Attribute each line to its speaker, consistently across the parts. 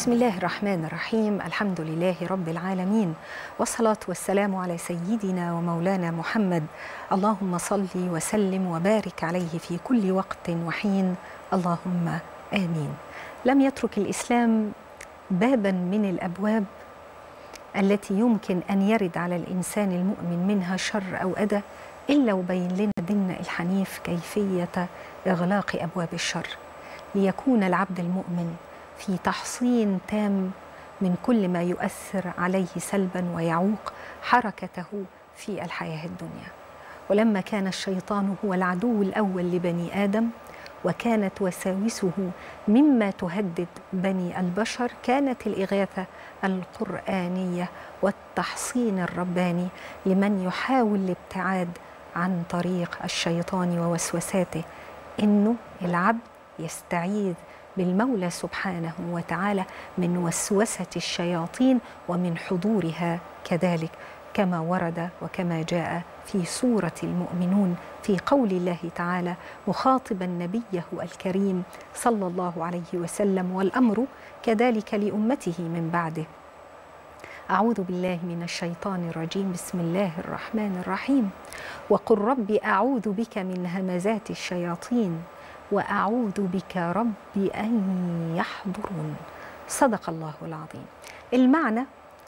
Speaker 1: بسم الله الرحمن الرحيم الحمد لله رب العالمين والصلاة والسلام على سيدنا ومولانا محمد اللهم صل وسلم وبارك عليه في كل وقت وحين اللهم آمين لم يترك الإسلام بابا من الأبواب التي يمكن أن يرد على الإنسان المؤمن منها شر أو أذى إلا وبين لنا ديننا الحنيف كيفية إغلاق أبواب الشر ليكون العبد المؤمن في تحصين تام من كل ما يؤثر عليه سلبا ويعوق حركته في الحياه الدنيا ولما كان الشيطان هو العدو الاول لبني ادم وكانت وساوسه مما تهدد بني البشر كانت الاغاثه القرانيه والتحصين الرباني لمن يحاول الابتعاد عن طريق الشيطان ووسوساته انه العبد يستعيذ بالمولى سبحانه وتعالى من وسوسه الشياطين ومن حضورها كذلك كما ورد وكما جاء في سوره المؤمنون في قول الله تعالى مخاطبا نبيه الكريم صلى الله عليه وسلم والامر كذلك لامته من بعده أعوذ بالله من الشيطان الرجيم بسم الله الرحمن الرحيم وقل رب أعوذ بك من همزات الشياطين واعوذ بك ربي ان يحضرون صدق الله العظيم المعنى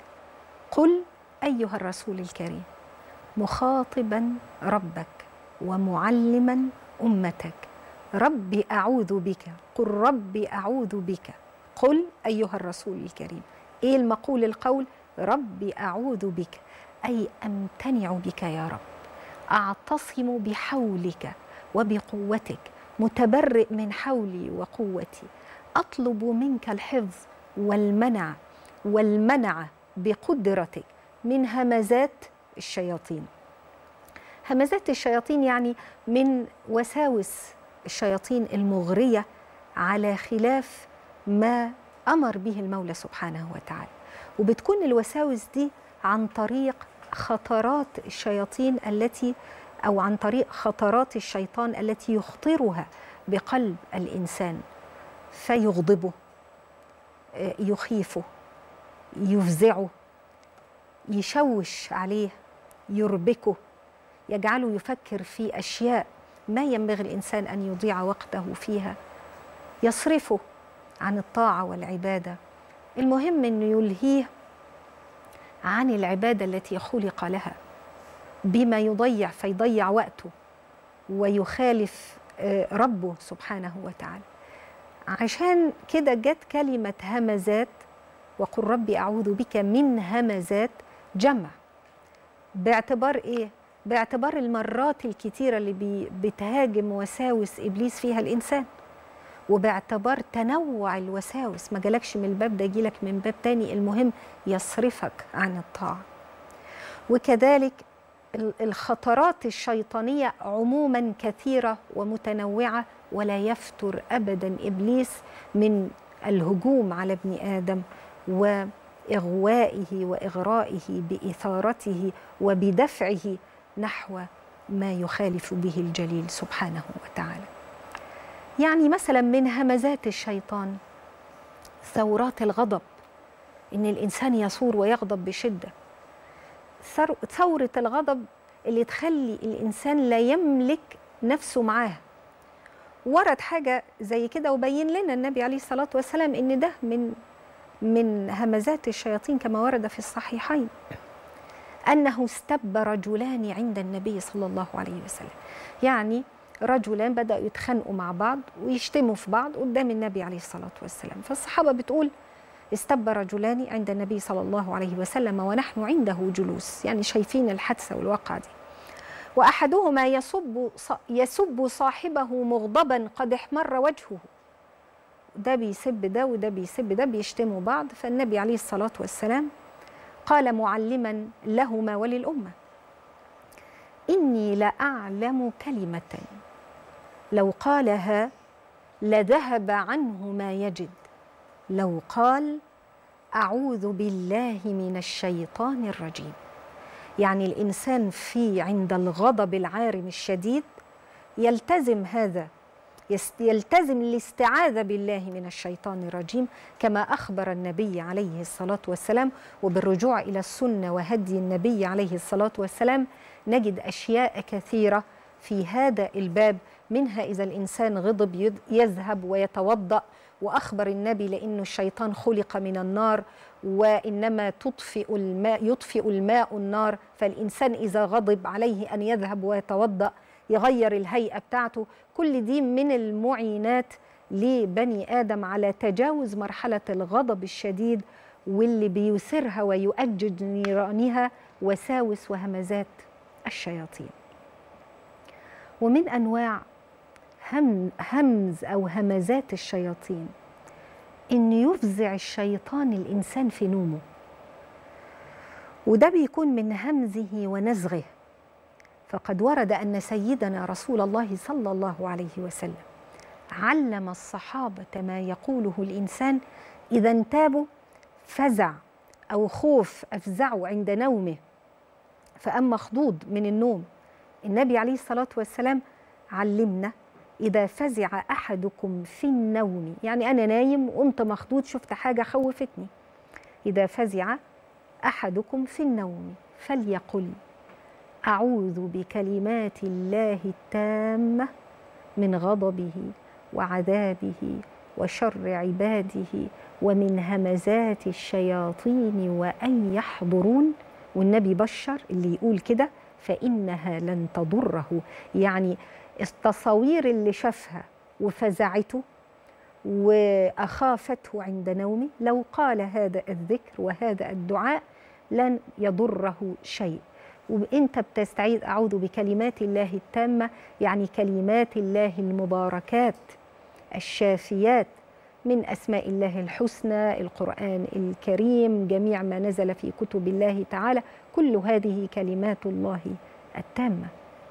Speaker 1: قل ايها الرسول الكريم مخاطبا ربك ومعلما امتك ربي اعوذ بك قل ربي اعوذ بك قل ايها الرسول الكريم ايه المقول القول ربي اعوذ بك اي امتنع بك يا رب اعتصم بحولك وبقوتك متبرئ من حولي وقوتي اطلب منك الحفظ والمنع والمنع بقدرتك من همزات الشياطين همزات الشياطين يعني من وساوس الشياطين المغريه على خلاف ما امر به المولى سبحانه وتعالى وبتكون الوساوس دي عن طريق خطرات الشياطين التي او عن طريق خطرات الشيطان التي يخطرها بقلب الانسان فيغضبه يخيفه يفزعه يشوش عليه يربكه يجعله يفكر في اشياء ما ينبغي الانسان ان يضيع وقته فيها يصرفه عن الطاعه والعباده المهم انه يلهيه عن العباده التي خلق لها بما يضيع فيضيع وقته ويخالف ربه سبحانه وتعالى عشان كده جت كلمة همزات وقل ربي أعوذ بك من همزات جمع باعتبار إيه؟ باعتبار المرات الكتيرة اللي بتهاجم وساوس إبليس فيها الإنسان وباعتبار تنوع الوساوس ما جالكش من الباب ده يجيلك من باب تاني المهم يصرفك عن الطاعة وكذلك الخطرات الشيطانيه عموما كثيره ومتنوعه ولا يفتر ابدا ابليس من الهجوم على ابن ادم واغوائه واغرائه باثارته وبدفعه نحو ما يخالف به الجليل سبحانه وتعالى يعني مثلا من همزات الشيطان ثورات الغضب ان الانسان يصور ويغضب بشده ثورة الغضب اللي تخلي الإنسان لا يملك نفسه معاها ورد حاجة زي كده وبين لنا النبي عليه الصلاة والسلام إن ده من من همزات الشياطين كما ورد في الصحيحين أنه استب رجلان عند النبي صلى الله عليه وسلم يعني رجلان بدأوا يتخانقوا مع بعض ويشتموا في بعض قدام النبي عليه الصلاة والسلام فالصحابة بتقول استب رجلان عند النبي صلى الله عليه وسلم ونحن عنده جلوس يعني شايفين الحادثة والواقعة دي وأحدهما يسب يسب صاحبه مغضبا قد احمر وجهه ده بيسب ده وده بيسب ده بيشتموا بعض فالنبي عليه الصلاة والسلام قال معلما لهما وللأمة إني لأعلم كلمة لو قالها لذهب عنه ما يجد لو قال اعوذ بالله من الشيطان الرجيم يعني الانسان في عند الغضب العارم الشديد يلتزم هذا يلتزم الاستعاذة بالله من الشيطان الرجيم كما أخبر النبي عليه الصلاة والسلام وبالرجوع إلى السنة وهدي النبي عليه الصلاة والسلام نجد أشياء كثيرة في هذا الباب منها إذا الإنسان غضب يذهب ويتوضأ وأخبر النبي لأن الشيطان خلق من النار وإنما تطفئ الماء يطفئ الماء النار فالإنسان إذا غضب عليه أن يذهب ويتوضأ يغير الهيئة بتاعته كل دي من المعينات لبني آدم على تجاوز مرحلة الغضب الشديد واللي بيثيرها ويؤجج نيرانها وساوس وهمزات الشياطين ومن أنواع هم همز أو همزات الشياطين إن يفزع الشيطان الإنسان في نومه وده بيكون من همزه ونزغه فقد ورد أن سيدنا رسول الله صلى الله عليه وسلم علم الصحابة ما يقوله الإنسان إذا انتابوا فزع أو خوف أفزعوا عند نومه فأما مخضوض من النوم النبي عليه الصلاة والسلام علمنا إذا فزع أحدكم في النوم يعني أنا نايم وقمت مخضوض شفت حاجة خوفتني إذا فزع أحدكم في النوم فليقل أعوذ بكلمات الله التامة من غضبه وعذابه وشر عباده ومن همزات الشياطين وأن يحضرون والنبي بشر اللي يقول كده فإنها لن تضره يعني التصاوير اللي شافها وفزعته واخافته عند نومه لو قال هذا الذكر وهذا الدعاء لن يضره شيء وانت بتستعيذ اعوذ بكلمات الله التامه يعني كلمات الله المباركات الشافيات من اسماء الله الحسنى القران الكريم جميع ما نزل في كتب الله تعالى كل هذه كلمات الله التامه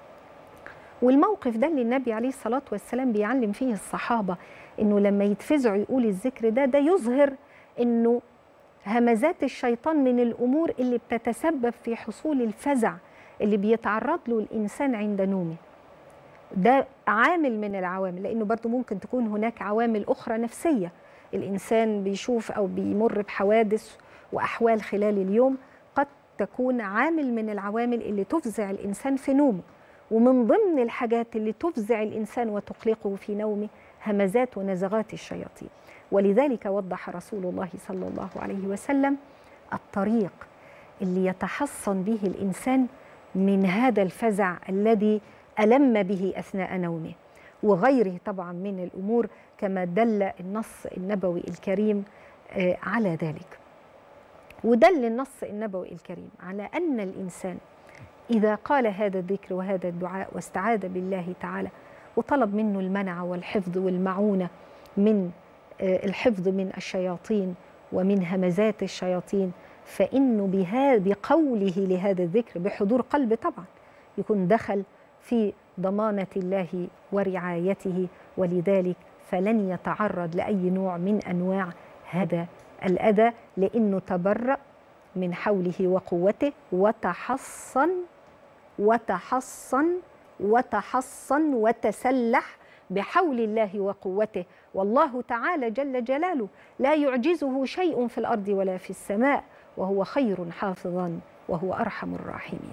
Speaker 1: والموقف ده اللي النبي عليه الصلاة والسلام بيعلم فيه الصحابة إنه لما يتفزعوا يقول الذكر ده ده يظهر إنه همزات الشيطان من الأمور اللي بتتسبب في حصول الفزع اللي بيتعرض له الإنسان عند نومه ده عامل من العوامل لأنه برضو ممكن تكون هناك عوامل أخرى نفسية الإنسان بيشوف أو بيمر بحوادث وأحوال خلال اليوم قد تكون عامل من العوامل اللي تفزع الإنسان في نومه ومن ضمن الحاجات اللي تفزع الانسان وتقلقه في نومه همزات ونزغات الشياطين ولذلك وضح رسول الله صلى الله عليه وسلم الطريق اللي يتحصن به الانسان من هذا الفزع الذي الم به اثناء نومه وغيره طبعا من الامور كما دل النص النبوي الكريم على ذلك ودل النص النبوي الكريم على ان الانسان إذا قال هذا الذكر وهذا الدعاء واستعاذ بالله تعالى وطلب منه المنع والحفظ والمعونة من الحفظ من الشياطين ومن همزات الشياطين فإنه بقوله لهذا الذكر بحضور قلب طبعا يكون دخل في ضمانة الله ورعايته ولذلك فلن يتعرض لأي نوع من أنواع هذا الأذى لأنه تبرأ من حوله وقوته وتحصن وتحصن وتحصن وتسلح بحول الله وقوته والله تعالى جل جلاله لا يعجزه شيء في الارض ولا في السماء وهو خير حافظا وهو ارحم الراحمين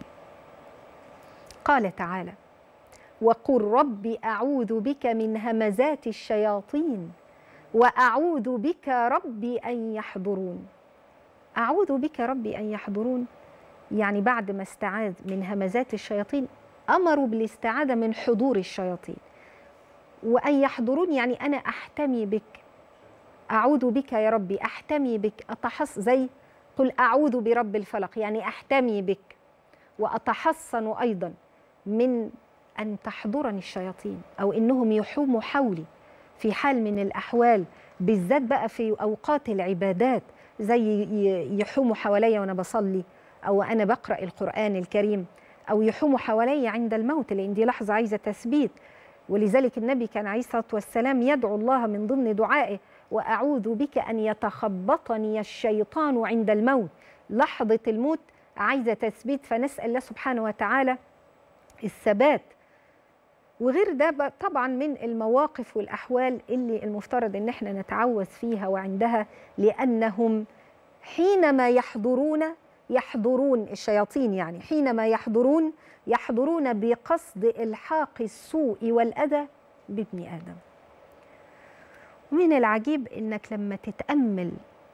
Speaker 1: قال تعالى وقل رب اعوذ بك من همزات الشياطين واعوذ بك ربي ان يحضرون اعوذ بك ربي ان يحضرون يعني بعد ما استعاذ من همزات الشياطين امروا بالاستعاذه من حضور الشياطين وان يحضرون يعني انا احتمي بك اعوذ بك يا ربي احتمي بك اتحص زي قل اعوذ برب الفلق يعني احتمي بك واتحصن ايضا من ان تحضرني الشياطين او انهم يحوموا حولي في حال من الاحوال بالذات بقى في اوقات العبادات زي يحوموا حواليا وانا بصلي او انا بقرا القران الكريم او يحوموا حواليا عند الموت لان دي لحظه عايزه تثبيت ولذلك النبي كان عليه الصلاه والسلام يدعو الله من ضمن دعائه واعوذ بك ان يتخبطني الشيطان عند الموت لحظه الموت عايزه تثبيت فنسال الله سبحانه وتعالى الثبات وغير ده بقى طبعا من المواقف والأحوال اللي المفترض إن احنا نتعوذ فيها وعندها لأنهم حينما يحضرون يحضرون الشياطين يعني حينما يحضرون يحضرون بقصد إلحاق السوء والأذى بابن آدم ومن العجيب إنك لما تتأمل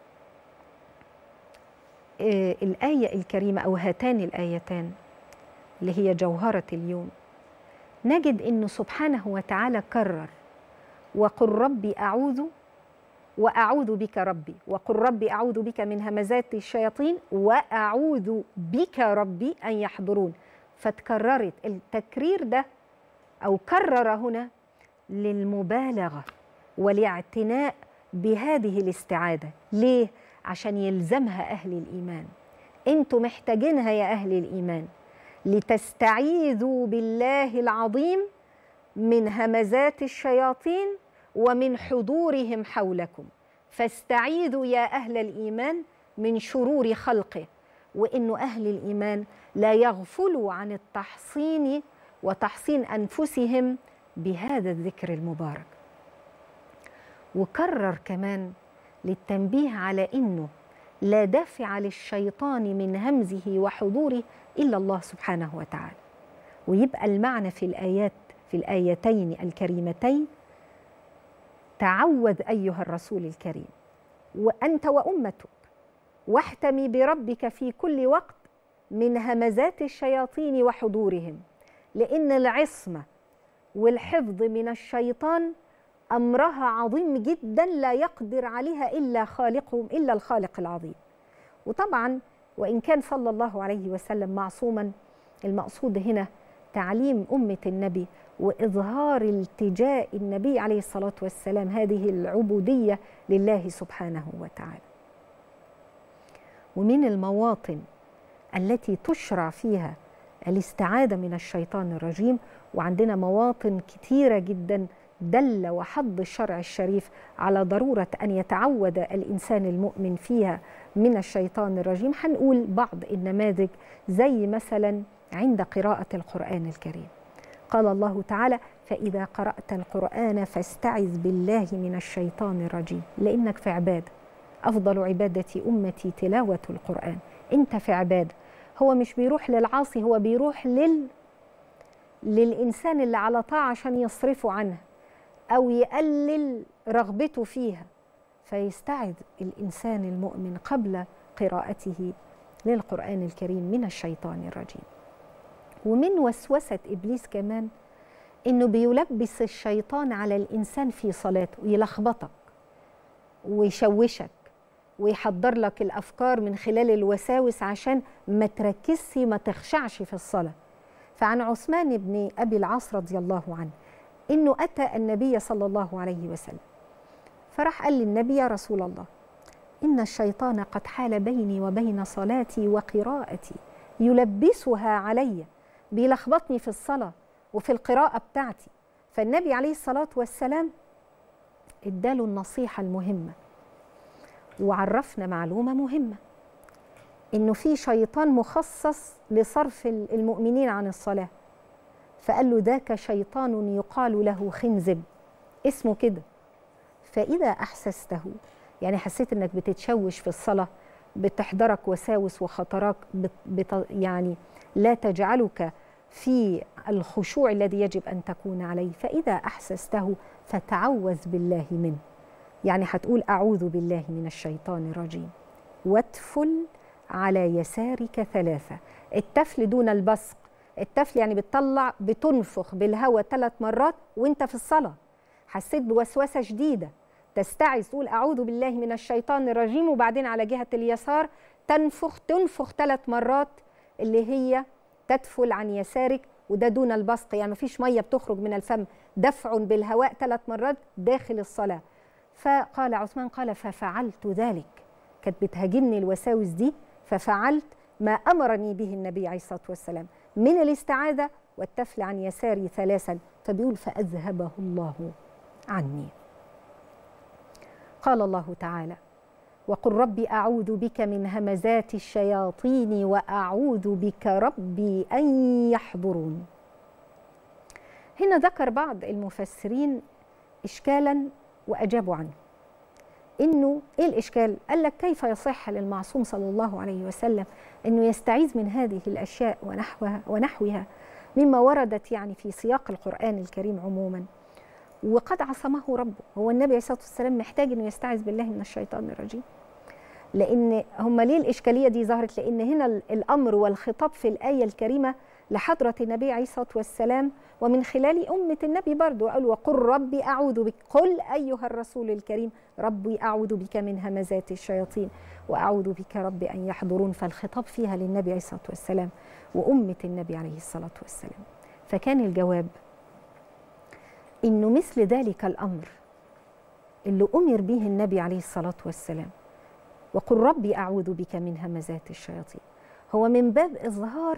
Speaker 1: آه، الآية الكريمة أو هاتان الآيتان اللي هي جوهرة اليوم نجد إنه سبحانه وتعالى كرر وقل ربي أعوذ وأعوذ بك ربي وقل ربي أعوذ بك من همزات الشياطين وأعوذ بك ربي أن يحضرون فتكررت التكرير ده أو كرر هنا للمبالغة والاعتناء بهذه الاستعاذة ليه؟ عشان يلزمها أهل الإيمان أنتوا محتاجينها يا أهل الإيمان لتستعيذوا بالله العظيم من همزات الشياطين ومن حضورهم حولكم فاستعيذوا يا أهل الإيمان من شرور خلقه وإن أهل الإيمان لا يغفلوا عن التحصين وتحصين أنفسهم بهذا الذكر المبارك وكرر كمان للتنبيه على انه لا دافع للشيطان من همزه وحضوره الا الله سبحانه وتعالى ويبقى المعنى في الايات في الايتين الكريمتين تعوذ ايها الرسول الكريم وانت وامتك واحتمي بربك في كل وقت من همزات الشياطين وحضورهم لان العصمه والحفظ من الشيطان امرها عظيم جدا لا يقدر عليها الا خالقهم الا الخالق العظيم وطبعا وان كان صلى الله عليه وسلم معصوما المقصود هنا تعليم امه النبي واظهار التجاء النبي عليه الصلاه والسلام هذه العبوديه لله سبحانه وتعالى ومن المواطن التي تشرع فيها الاستعاذه من الشيطان الرجيم وعندنا مواطن كثيره جدا دل وحض الشرع الشريف على ضروره ان يتعود الانسان المؤمن فيها من الشيطان الرجيم هنقول بعض النماذج زي مثلا عند قراءه القران الكريم قال الله تعالى فاذا قرات القران فاستعذ بالله من الشيطان الرجيم لانك في عباده افضل عباده امتي تلاوه القران انت في عباده هو مش بيروح للعاصي هو بيروح لل للإنسان اللي على طاعة عشان يصرفه عنها أو يقلل رغبته فيها فيستعذ الإنسان المؤمن قبل قراءته للقرآن الكريم من الشيطان الرجيم ومن وسوسة إبليس كمان إنه بيلبس الشيطان على الإنسان في صلاته ويلخبطك ويشوشك ويحضر لك الأفكار من خلال الوساوس عشان ما تركزش ما تخشعش في الصلاة فعن عثمان بن أبي العاص رضي الله عنه إنه أتى النبي صلى الله عليه وسلم فراح قال للنبي يا رسول الله إن الشيطان قد حال بيني وبين صلاتي وقراءتي يلبسها علي بيلخبطني في الصلاة وفي القراءة بتاعتي فالنبي عليه الصلاة والسلام اداله النصيحة المهمة وعرفنا معلومة مهمة إنه في شيطان مخصص لصرف المؤمنين عن الصلاة فقال له ذاك شيطان يقال له خنزب اسمه كده فإذا أحسسته يعني حسيت إنك بتتشوش في الصلاة بتحضرك وساوس وخطرات بت بت يعني لا تجعلك في الخشوع الذي يجب أن تكون عليه فإذا أحسسته فتعوذ بالله منه يعني هتقول أعوذ بالله من الشيطان الرجيم واتفل على يسارك ثلاثة التفل دون البصق التفل يعني بتطلع بتنفخ بالهواء ثلاث مرات وانت في الصلاة حسيت بوسوسة شديدة تستعذ تقول أعوذ بالله من الشيطان الرجيم وبعدين على جهة اليسار تنفخ تنفخ ثلاث مرات اللي هي تدفل عن يسارك وده دون البصق يعني مفيش مية بتخرج من الفم دفع بالهواء ثلاث مرات داخل الصلاة فقال عثمان قال ففعلت ذلك كانت بتهاجمني الوساوس دي ففعلت ما امرني به النبي عليه الصلاه والسلام من الاستعاذه والتفل عن يساري ثلاثا فبيقول فاذهبه الله عني قال الله تعالى وقل ربي اعوذ بك من همزات الشياطين واعوذ بك ربي ان يحضرون هنا ذكر بعض المفسرين إشكالا وأجابوا عنه إنه إيه الإشكال؟ قال لك كيف يصح للمعصوم صلى الله عليه وسلم إنه يستعيذ من هذه الأشياء ونحوها ونحوها مما وردت يعني في سياق القرآن الكريم عموما وقد عصمه ربه هو النبي عليه الصلاة والسلام محتاج إنه يستعيذ بالله من الشيطان الرجيم لأن هم ليه الإشكالية دي ظهرت لأن هنا الأمر والخطاب في الآية الكريمة لحضرة النبي عليه الصلاة والسلام ومن خلال أمة النبي برضو قال وقل ربي أعوذ بك قل أيها الرسول الكريم ربي أعوذ بك من همزات الشياطين وأعوذ بك ربي أن يحضرون فالخطاب فيها للنبي عليه الصلاة والسلام وأمة النبي عليه الصلاة والسلام فكان الجواب إنه مثل ذلك الأمر اللي أمر به النبي عليه الصلاة والسلام وقل ربي أعوذ بك من همزات الشياطين هو من باب إظهار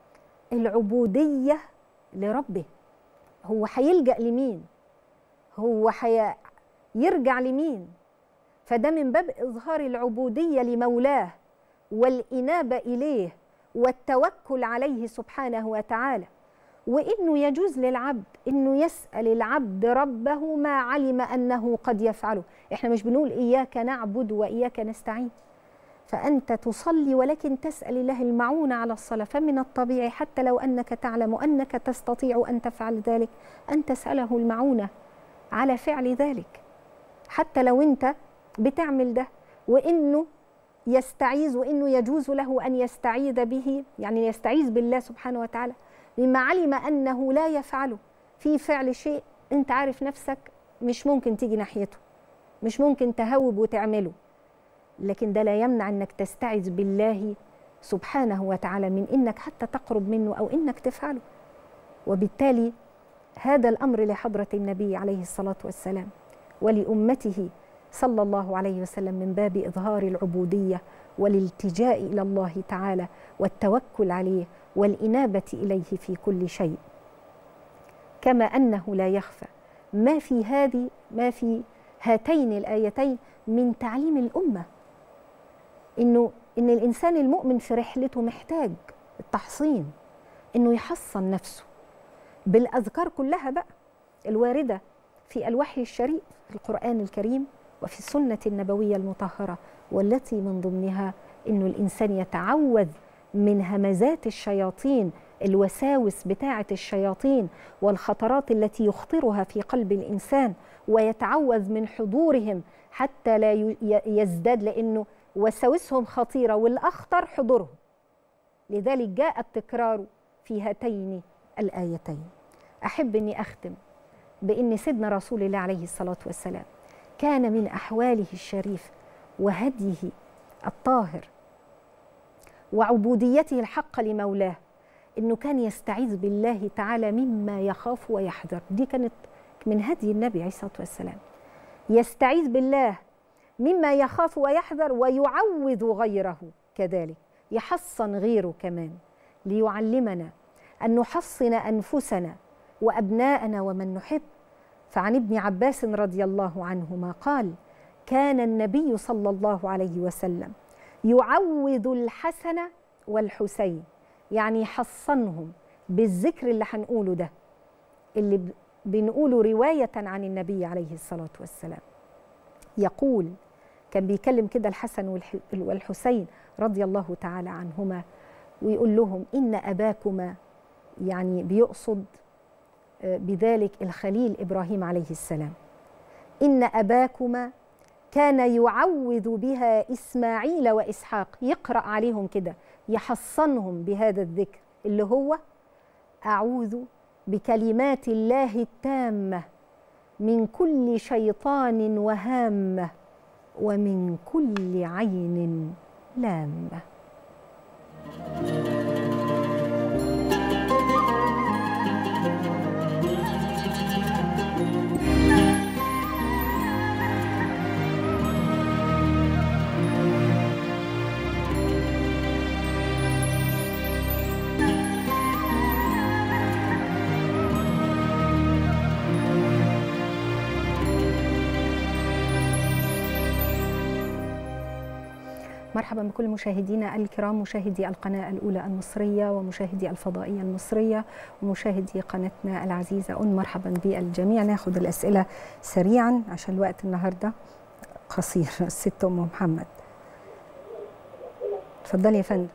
Speaker 1: العبودية لربه هو هيلجأ لمين هو حي... يرجع لمين فده من باب إظهار العبودية لمولاه والإنابة إليه والتوكل عليه سبحانه وتعالى وإنه يجوز للعبد إنه يسأل العبد ربه ما علم أنه قد يفعله إحنا مش بنقول إياك نعبد وإياك نستعين فأنت تصلي ولكن تسأل الله المعونة على الصلاة فمن الطبيعي حتى لو أنك تعلم أنك تستطيع أن تفعل ذلك أن تسأله المعونة على فعل ذلك حتى لو أنت بتعمل ده وإنه يستعيذ وإنه يجوز له أن يستعيذ به يعني يستعيذ بالله سبحانه وتعالى مما علم أنه لا يفعله في فعل شيء أنت عارف نفسك مش ممكن تيجي ناحيته مش ممكن تهوب وتعمله لكن ده لا يمنع انك تستعذ بالله سبحانه وتعالى من انك حتى تقرب منه او انك تفعله وبالتالي هذا الامر لحضره النبي عليه الصلاه والسلام ولامته صلى الله عليه وسلم من باب اظهار العبوديه والالتجاء الى الله تعالى والتوكل عليه والانابه اليه في كل شيء كما انه لا يخفى ما في هذه ما في هاتين الايتين من تعليم الامه انه ان الانسان المؤمن في رحلته محتاج التحصين انه يحصن نفسه بالاذكار كلها بقى الوارده في الوحي الشريف في القران الكريم وفي السنه النبويه المطهره والتي من ضمنها انه الانسان يتعوذ من همزات الشياطين الوساوس بتاعه الشياطين والخطرات التي يخطرها في قلب الانسان ويتعوذ من حضورهم حتى لا يزداد لانه وساوسهم خطيره والاخطر حضورهم لذلك جاء التكرار في هاتين الايتين احب اني اختم بان سيدنا رسول الله عليه الصلاه والسلام كان من احواله الشريفه وهديه الطاهر وعبوديته الحقه لمولاه انه كان يستعيذ بالله تعالى مما يخاف ويحذر دي كانت من هدي النبي عليه الصلاه والسلام يستعيذ بالله مما يخاف ويحذر ويعوذ غيره كذلك يحصن غيره كمان ليعلمنا ان نحصن انفسنا وابناءنا ومن نحب فعن ابن عباس رضي الله عنهما قال كان النبي صلى الله عليه وسلم يعوذ الحسن والحسين يعني يحصنهم بالذكر اللي هنقوله ده اللي بنقوله روايه عن النبي عليه الصلاه والسلام يقول كان بيكلم كده الحسن والحسين رضي الله تعالى عنهما ويقول لهم إن أباكما يعني بيقصد بذلك الخليل إبراهيم عليه السلام إن أباكما كان يعوذ بها إسماعيل وإسحاق يقرأ عليهم كده يحصنهم بهذا الذكر اللي هو أعوذ بكلمات الله التامة من كل شيطان وهامه ومن كل عين لامه مرحبا بكل مشاهدينا الكرام مشاهدي القناة الأولى المصرية ومشاهدي الفضائية المصرية ومشاهدي قناتنا العزيزة أن مرحبا بالجميع ناخد الأسئلة سريعا عشان الوقت النهاردة قصير الست أم محمد اتفضلي يا فندم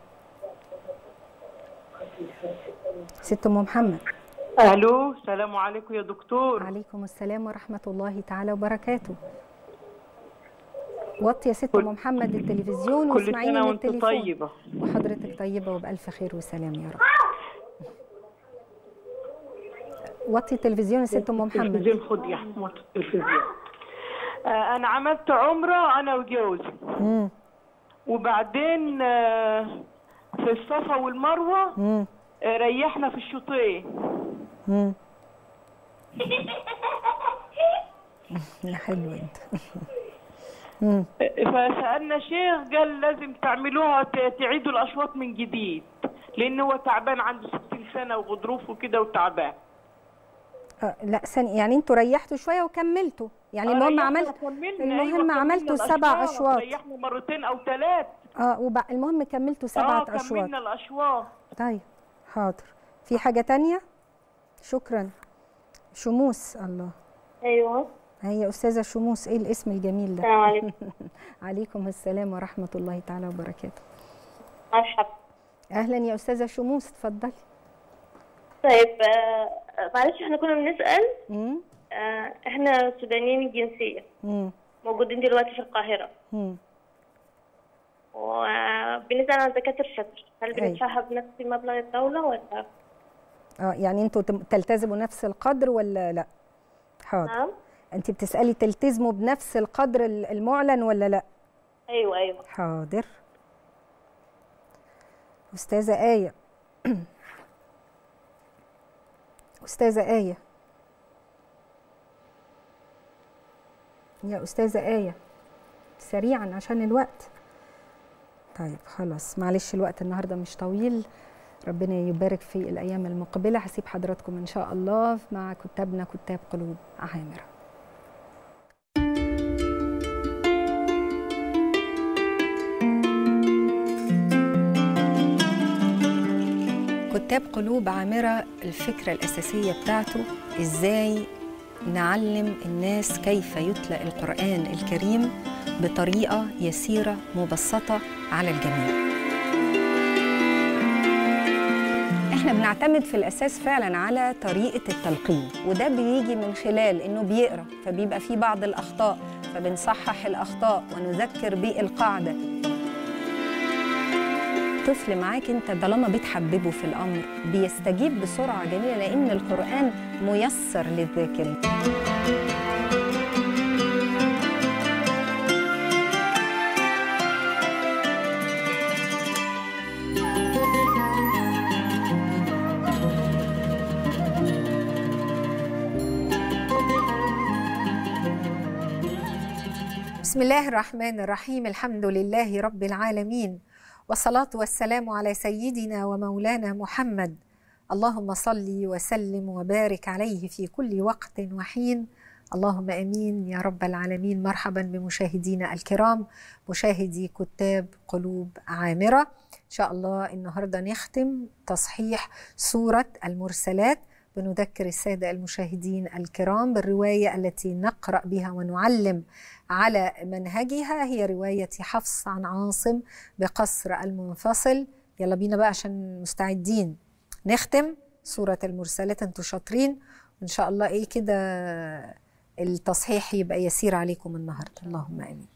Speaker 1: ست أم محمد
Speaker 2: الو السلام عليكم يا دكتور
Speaker 1: عليكم السلام ورحمة الله تعالى وبركاته وطي يا ست
Speaker 2: كل-
Speaker 1: أم محمد التلفزيون
Speaker 2: كل
Speaker 1: واسمعيني
Speaker 2: سنه
Speaker 1: من
Speaker 2: وانت
Speaker 1: التليفون
Speaker 2: طيبه
Speaker 1: وحضرتك طيبة وبألف خير وسلام يا رب وطي التلفزيون يا ست أم محمد
Speaker 2: التلفزيون خد يا حمود التلفزيون آه انا عملت عمره انا وجوزي
Speaker 1: مم.
Speaker 2: وبعدين آه في الصفا والمروه
Speaker 1: مم.
Speaker 2: آه ريحنا في الشوطين
Speaker 1: مم. يا حلو انت مم.
Speaker 2: آه، فسالنا شيخ قال لازم تعملوها ت- تعيدوا الاشواط من جديد لان هو تعبان عنده 60 سنه وغضروف وكده وتعبان
Speaker 1: آه لا ثانية يعني انتوا ريحتوا شوية وكملتوا يعني المهم
Speaker 2: ريحنا
Speaker 1: عملت
Speaker 2: وكملنا،
Speaker 1: المهم
Speaker 2: أيوة، كملنا
Speaker 1: عملتوا السبع
Speaker 2: الأشواط.
Speaker 1: أشواط.
Speaker 2: ريحنا مرتين او ثلاث
Speaker 1: اه وبع... المهم كملتوا سبعة
Speaker 2: اه
Speaker 1: أشواط
Speaker 2: كملنا الاشواط
Speaker 1: طيب حاضر في حاجة تانية شكرا شموس الله
Speaker 3: ايوه
Speaker 1: هي أستاذة شموس إيه الاسم الجميل ده
Speaker 3: السلام عليكم
Speaker 1: عليكم السلام ورحمة الله تعالى وبركاته
Speaker 3: مرحبا
Speaker 1: أهلا يا أستاذة شموس اتفضلي
Speaker 3: طيب آه، معلش احنا كنا بنسأل
Speaker 1: مم.
Speaker 3: آه، احنا سودانيين الجنسية
Speaker 1: مم.
Speaker 3: موجودين دلوقتي في القاهرة
Speaker 1: مم.
Speaker 3: وبنسأل عن زكاة الفطر هل
Speaker 1: أيوة.
Speaker 3: بندفعها بنفس مبلغ الدولة ولا
Speaker 1: اه يعني انتوا تم- تلتزموا نفس القدر ولا لا حاضر
Speaker 3: نعم؟
Speaker 1: انت بتسألي تلتزموا بنفس القدر ال- المعلن ولا لا
Speaker 3: ايوه ايوه
Speaker 1: حاضر أستاذة آية أستاذة آية يا أستاذة آية سريعا عشان الوقت طيب خلاص معلش الوقت النهاردة مش طويل ربنا يبارك في الأيام المقبلة هسيب حضراتكم إن شاء الله مع كتابنا كتاب قلوب عامرة كتاب قلوب عامرة الفكرة الأساسية بتاعته إزاي نعلم الناس كيف يتلى القرآن الكريم بطريقة يسيرة مبسطة على الجميع احنا بنعتمد في الاساس فعلا على طريقه التلقين وده بيجي من خلال انه بيقرا فبيبقى فيه بعض الاخطاء فبنصحح الاخطاء ونذكر بالقاعده طفل معاك انت طالما بتحببه في الامر بيستجيب بسرعه جميله لان القران ميسر للذاكرين بسم الله الرحمن الرحيم الحمد لله رب العالمين والصلاة والسلام على سيدنا ومولانا محمد اللهم صل وسلم وبارك عليه في كل وقت وحين اللهم امين يا رب العالمين مرحبا بمشاهدينا الكرام مشاهدي كتاب قلوب عامره ان شاء الله النهارده نختم تصحيح سوره المرسلات بنذكر الساده المشاهدين الكرام بالروايه التي نقرا بها ونعلم على منهجها هي روايه حفص عن عاصم بقصر المنفصل يلا بينا بقى عشان مستعدين نختم سوره المرسلات انتوا شاطرين وان شاء الله ايه كده التصحيح يبقى يسير عليكم النهارده اللهم امين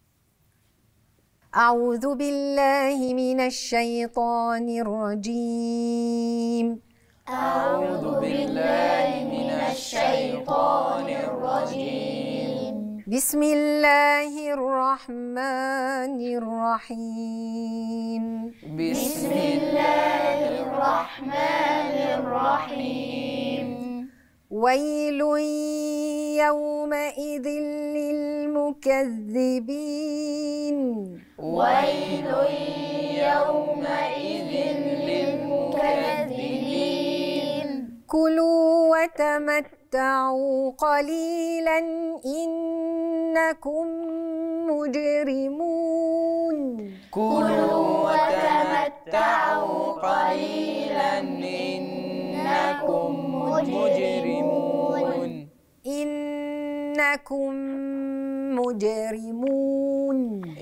Speaker 1: أعوذ بالله من الشيطان الرجيم
Speaker 4: أعوذ بالله من الشيطان الرجيم
Speaker 1: بسم الله الرحمن الرحيم
Speaker 4: بسم الله الرحمن الرحيم
Speaker 1: ويل يومئذ للمكذبين
Speaker 4: ويل يومئذ للمكذبين
Speaker 1: كلوا وتمتعوا قليلا إنكم مجرمون
Speaker 4: كلوا وتمتعوا قليلا إنكم مجرمون
Speaker 1: إنكم مجرمون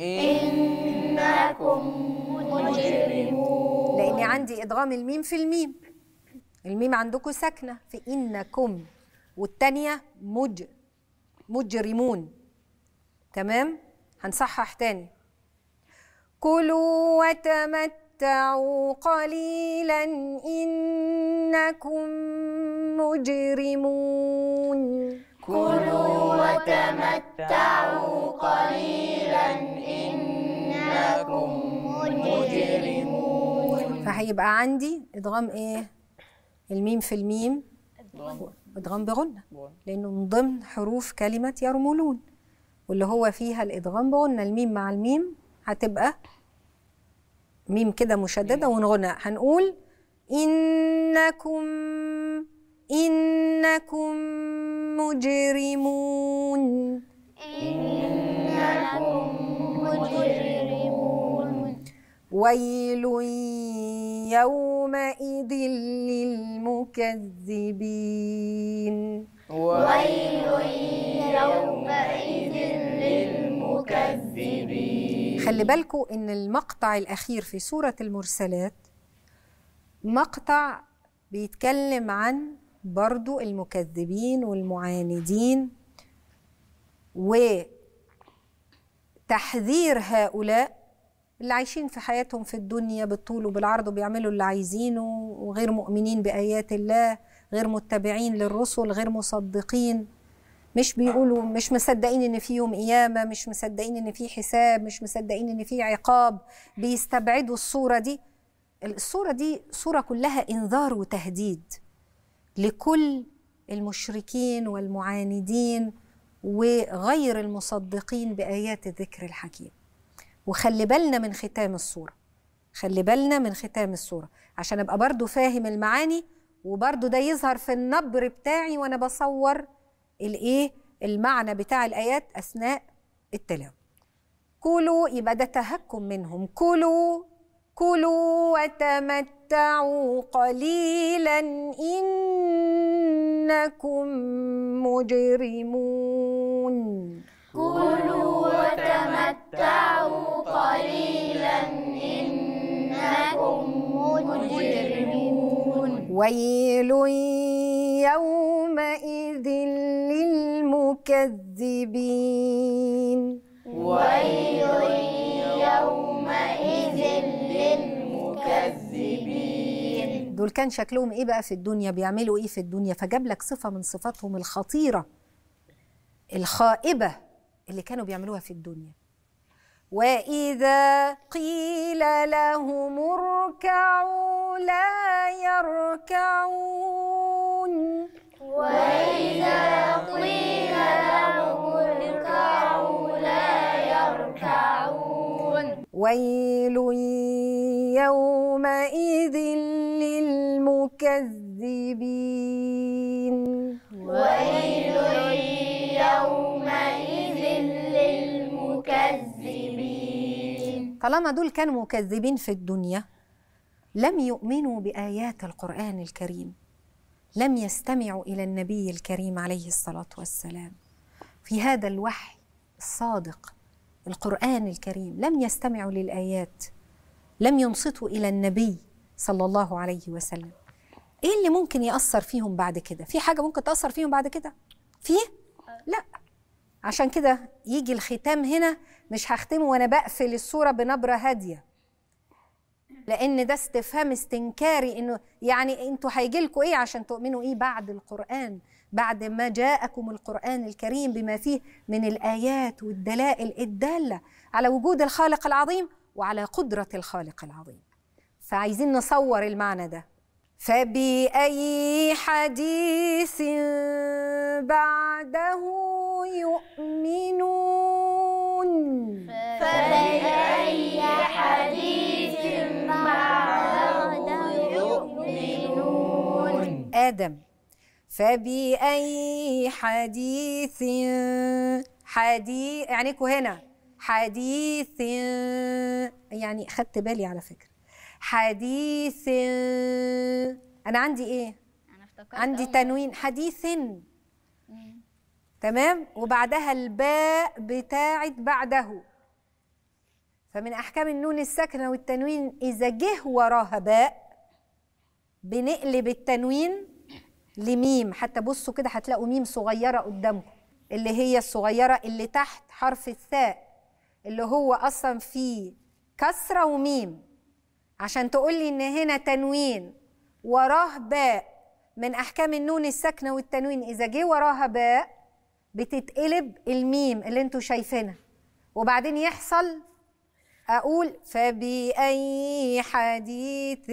Speaker 4: إنكم مجرمون
Speaker 1: لأن عندي إدغام الميم في الميم الميم عندكم ساكنة في إنكم والتانية مج مجرمون تمام هنصحح تاني كلوا وتمتعوا قليلا إنكم مجرمون
Speaker 4: كلوا وتمتعوا قليلا إنكم مجرمون
Speaker 1: فهيبقى عندي إدغام إيه الميم في الميم إدغام بغنة لأنه من ضمن حروف كلمة يرملون واللي هو فيها الإدغام بغنة الميم مع الميم هتبقى ميم كده مشددة ونغنى هنقول إنكم إنكم مجرمون
Speaker 4: إنكم مجرمون
Speaker 1: ويل يومئذ للمكذبين
Speaker 4: ويل يومئذ للمكذبين
Speaker 1: خلي بالكم ان المقطع الاخير في سوره المرسلات مقطع بيتكلم عن برضو المكذبين والمعاندين وتحذير هؤلاء اللي عايشين في حياتهم في الدنيا بالطول وبالعرض وبيعملوا اللي عايزينه وغير مؤمنين بآيات الله غير متبعين للرسل غير مصدقين مش بيقولوا مش مصدقين ان في يوم قيامه مش مصدقين ان في حساب مش مصدقين ان في عقاب بيستبعدوا الصوره دي الصوره دي صوره كلها انذار وتهديد لكل المشركين والمعاندين وغير المصدقين بايات الذكر الحكيم وخلي بالنا من ختام الصوره خلي بالنا من ختام الصوره عشان ابقى برضو فاهم المعاني وبرضو ده يظهر في النبر بتاعي وانا بصور الايه المعنى بتاع الايات اثناء التلاوه كلوا يبقى ده تهكم منهم كلوا كلوا وتمتعوا قليلا انكم مجرمون
Speaker 4: كلوا وتمتعوا قليلا إنكم مجرمون
Speaker 1: ويل يومئذ للمكذبين
Speaker 4: ويل يومئذ للمكذبين
Speaker 1: دول كان شكلهم ايه بقى في الدنيا بيعملوا ايه في الدنيا فجاب لك صفه من صفاتهم الخطيره الخائبه اللي كانوا بيعملوها في الدنيا واذا قيل لهم اركعوا لا يركعون
Speaker 4: وإذا قيل لهم اركعوا لا يركعون
Speaker 1: ويل يومئذ للمكذبين
Speaker 4: ويل يومئذ للمكذبين
Speaker 1: طالما دول كانوا مكذبين في الدنيا لم يؤمنوا بايات القران الكريم لم يستمعوا الى النبي الكريم عليه الصلاه والسلام في هذا الوحي الصادق القران الكريم لم يستمعوا للايات لم ينصتوا الى النبي صلى الله عليه وسلم ايه اللي ممكن ياثر فيهم بعد كده في حاجه ممكن تاثر فيهم بعد كده فيه لا عشان كده يجي الختام هنا مش هختمه وانا بقفل الصوره بنبره هاديه لان ده استفهام استنكاري انه يعني انتوا هيجي لكم ايه عشان تؤمنوا ايه بعد القران بعد ما جاءكم القران الكريم بما فيه من الايات والدلائل الداله على وجود الخالق العظيم وعلى قدره الخالق العظيم فعايزين نصور المعنى ده فبأي حديث بعده يؤمنون
Speaker 4: فبأي حديث بعده يؤمنون
Speaker 1: آدم فبأي حديث حديث عينيكوا هنا حديث يعني خدت بالي على فكرة حديث أنا عندي إيه؟
Speaker 4: انا افتكرت
Speaker 1: عندي
Speaker 4: أول-
Speaker 1: تنوين حديث تمام وبعدها الباء بتاعت بعده فمن احكام النون الساكنه والتنوين اذا جه وراها باء بنقلب التنوين لميم حتى بصوا كده هتلاقوا ميم صغيره قدامكم اللي هي الصغيره اللي تحت حرف الثاء اللي هو اصلا فيه كسره وميم عشان تقولي ان هنا تنوين وراه باء من احكام النون الساكنه والتنوين اذا جه وراها باء بتتقلب الميم اللي انتوا شايفينها وبعدين يحصل اقول فبأي حديث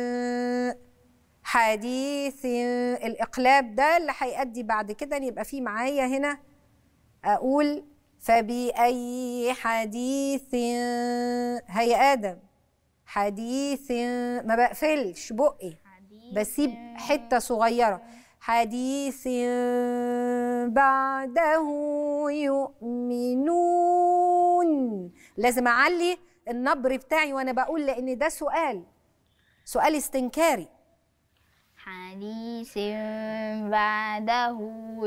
Speaker 1: حديث الاقلاب ده اللي هيأدي بعد كده ان يبقى فيه معايا هنا اقول فبأي حديث هيا ادم حديث ما بقفلش بقي بسيب حته صغيره حديث بعده يؤمنون لازم اعلي النبر بتاعي وانا بقول لان ده سؤال سؤال استنكاري
Speaker 4: حديث بعده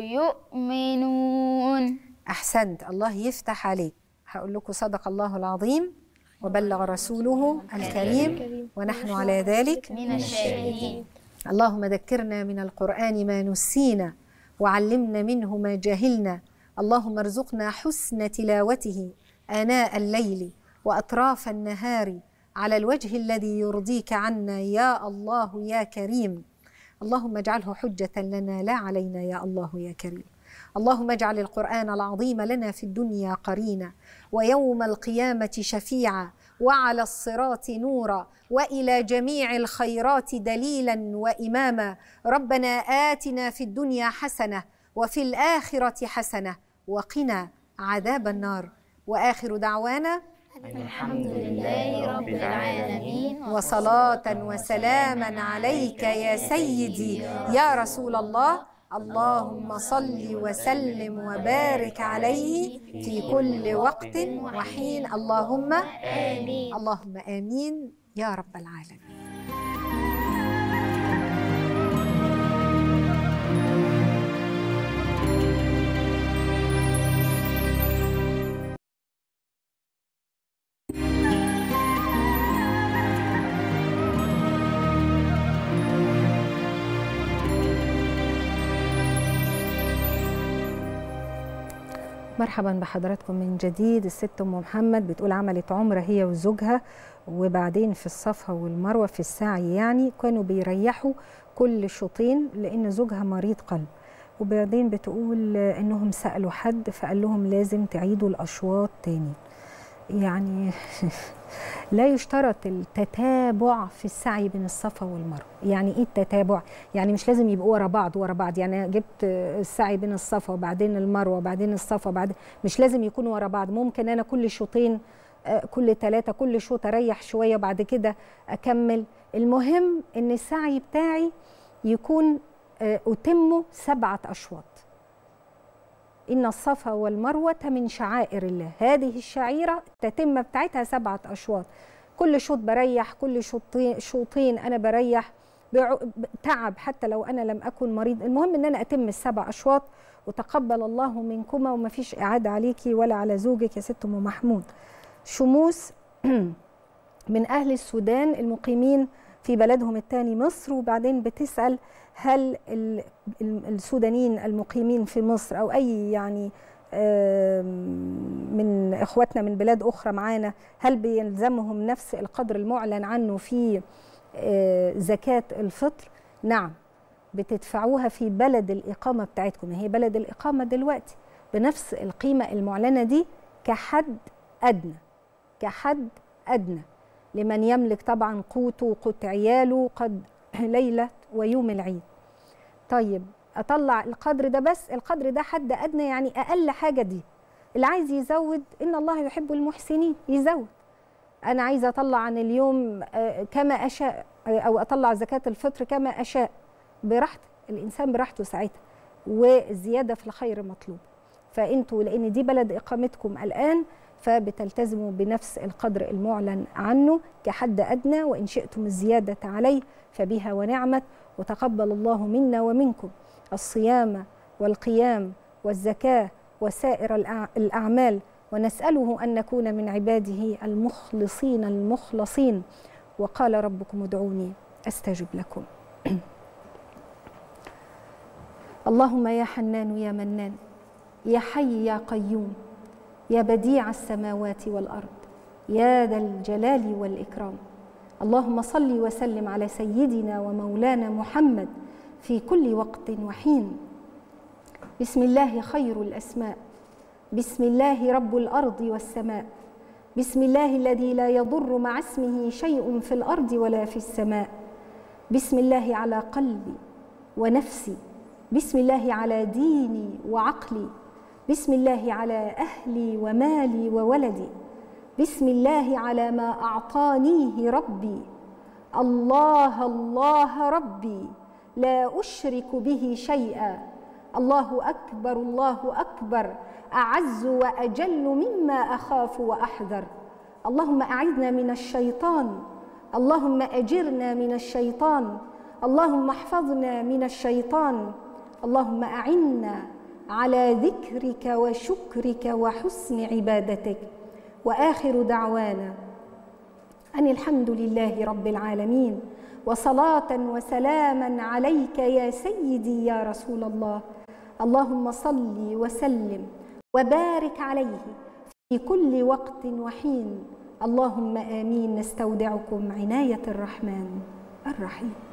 Speaker 4: يؤمنون
Speaker 1: احسنت الله يفتح عليك هقول لكم صدق الله العظيم وبلغ رسوله الكريم ونحن على ذلك
Speaker 4: من الشاهدين
Speaker 1: اللهم ذكرنا من القرآن ما نسينا وعلمنا منه ما جهلنا اللهم ارزقنا حسن تلاوته آناء الليل وأطراف النهار على الوجه الذي يرضيك عنا يا الله يا كريم اللهم اجعله حجة لنا لا علينا يا الله يا كريم اللهم اجعل القرآن العظيم لنا في الدنيا قرينا ويوم القيامة شفيعا وعلى الصراط نورا والى جميع الخيرات دليلا واماما ربنا اتنا في الدنيا حسنه وفي الاخره حسنه وقنا عذاب النار واخر دعوانا
Speaker 4: الحمد لله رب العالمين
Speaker 1: وصلاه وسلاما عليك يا سيدي يا رسول الله اللهم صل وسلم وبارك عليه في كل وقت وحين اللهم
Speaker 4: آمين
Speaker 1: اللهم امين يا رب العالمين مرحبا بحضراتكم من جديد الست ام محمد بتقول عملت عمره هي وزوجها وبعدين في الصفا والمروه في السعي يعني كانوا بيريحوا كل شوطين لان زوجها مريض قلب وبعدين بتقول انهم سالوا حد فقال لهم لازم تعيدوا الاشواط تاني يعني لا يشترط التتابع في السعي بين الصفا والمروه يعني ايه التتابع يعني مش لازم يبقوا ورا بعض ورا بعض يعني أنا جبت السعي بين الصفا وبعدين المروه وبعدين الصفا بعد مش لازم يكونوا ورا بعض ممكن انا كل شوطين آه، كل ثلاثة كل شوط اريح شويه وبعد كده اكمل المهم ان السعي بتاعي يكون آه، اتمه سبعه اشواط إن الصفا والمروة من شعائر الله هذه الشعيرة التتمة بتاعتها سبعة أشواط كل شوط بريح كل شوطين, شوطين أنا بريح بعو- تعب حتى لو أنا لم أكن مريض المهم أن أنا أتم السبع أشواط وتقبل الله منكما وما فيش إعادة عليكي ولا على زوجك يا ست أم محمود شموس من أهل السودان المقيمين في بلدهم الثاني مصر وبعدين بتسأل هل ال- ال- السودانيين المقيمين في مصر أو أي يعني آم، من إخواتنا من بلاد أخرى معانا هل بيلزمهم نفس القدر المعلن عنه في آه، زكاة الفطر؟ نعم بتدفعوها في بلد الإقامة بتاعتكم هي بلد الإقامة دلوقتي بنفس القيمة المعلنة دي كحد أدنى كحد أدنى لمن يملك طبعا قوته وقوت عياله قد ليلة ويوم العيد طيب أطلع القدر ده بس القدر ده حد أدنى يعني أقل حاجة دي اللي عايز يزود إن الله يحب المحسنين يزود أنا عايزة أطلع عن اليوم آه، كما أشاء آه، أو أطلع زكاة الفطر كما أشاء براحتك الانسان براحته ساعتها والزياده في الخير مطلوب فانتوا لان دي بلد اقامتكم الان فبتلتزموا بنفس القدر المعلن عنه كحد ادنى وان شئتم الزياده عليه فبها ونعمت وتقبل الله منا ومنكم الصيام والقيام والزكاه وسائر الأع- الاعمال ونساله ان نكون من عباده المخلصين المخلصين وقال ربكم ادعوني استجب لكم اللهم يا حنان يا منان يا حي يا قيوم يا بديع السماوات والارض يا ذا الجلال والاكرام اللهم صل وسلم على سيدنا ومولانا محمد في كل وقت وحين بسم الله خير الاسماء بسم الله رب الارض والسماء بسم الله الذي لا يضر مع اسمه شيء في الارض ولا في السماء بسم الله على قلبي ونفسي بسم الله على ديني وعقلي بسم الله على اهلي ومالي وولدي بسم الله على ما اعطانيه ربي الله الله ربي لا اشرك به شيئا الله اكبر الله اكبر اعز واجل مما اخاف واحذر اللهم اعذنا من الشيطان اللهم اجرنا من الشيطان اللهم احفظنا من الشيطان اللهم اعنا على ذكرك وشكرك وحسن عبادتك واخر دعوانا ان الحمد لله رب العالمين وصلاه وسلاما عليك يا سيدي يا رسول الله اللهم صل وسلم وبارك عليه في كل وقت وحين اللهم امين نستودعكم عنايه الرحمن الرحيم